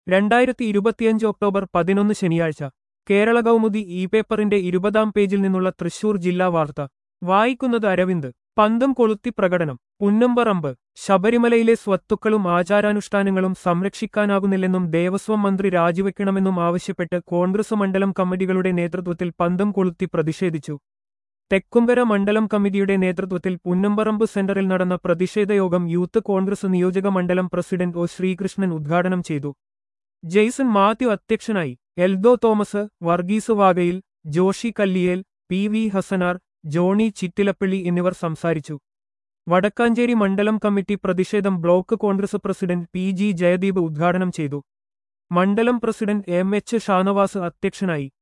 രണ്ടായിരത്തി ഇരുപത്തിയഞ്ച് ഒക്ടോബർ പതിനൊന്ന് ശനിയാഴ്ച കേരള കൗമുദി ഇ പേപ്പറിന്റെ ഇരുപതാം പേജിൽ നിന്നുള്ള തൃശൂർ ജില്ലാ വാർത്ത വായിക്കുന്നത് അരവിന്ദ് പന്തം കൊളുത്തി പ്രകടനം പുന്നമ്പറമ്പ് ശബരിമലയിലെ സ്വത്തുക്കളും ആചാരാനുഷ്ഠാനങ്ങളും സംരക്ഷിക്കാനാകുന്നില്ലെന്നും ദേവസ്വം മന്ത്രി രാജിവെക്കണമെന്നും ആവശ്യപ്പെട്ട് കോൺഗ്രസ് മണ്ഡലം കമ്മിറ്റികളുടെ നേതൃത്വത്തിൽ പന്തം കൊളുത്തി പ്രതിഷേധിച്ചു തെക്കുംകര മണ്ഡലം കമ്മിറ്റിയുടെ നേതൃത്വത്തിൽ പുന്നമ്പറമ്പ് സെന്ററിൽ നടന്ന പ്രതിഷേധ യോഗം യൂത്ത് കോൺഗ്രസ് നിയോജക മണ്ഡലം പ്രസിഡന്റ് ഒ ശ്രീകൃഷ്ണൻ ഉദ്ഘാടനം ചെയ്തു ജെയ്സൺ മാത്യു അധ്യക്ഷനായി എൽദോ തോമസ് വർഗീസ് വാഗയിൽ Joshy Kalliyel P V Hassanar Johnny Chittilappally എന്നിവർ സംസാരിച്ചു വടക്കാഞ്ചേരി മണ്ഡലം കമ്മിറ്റി പ്രതിഷേധം block Congress president P G Jayadeep ഉദ്ഘാടനം ചെയ്തു മണ്ഡലം പ്രസിഡന്റ് എം എച്ച് ഷാനവാസ് അധ്യക്ഷനായി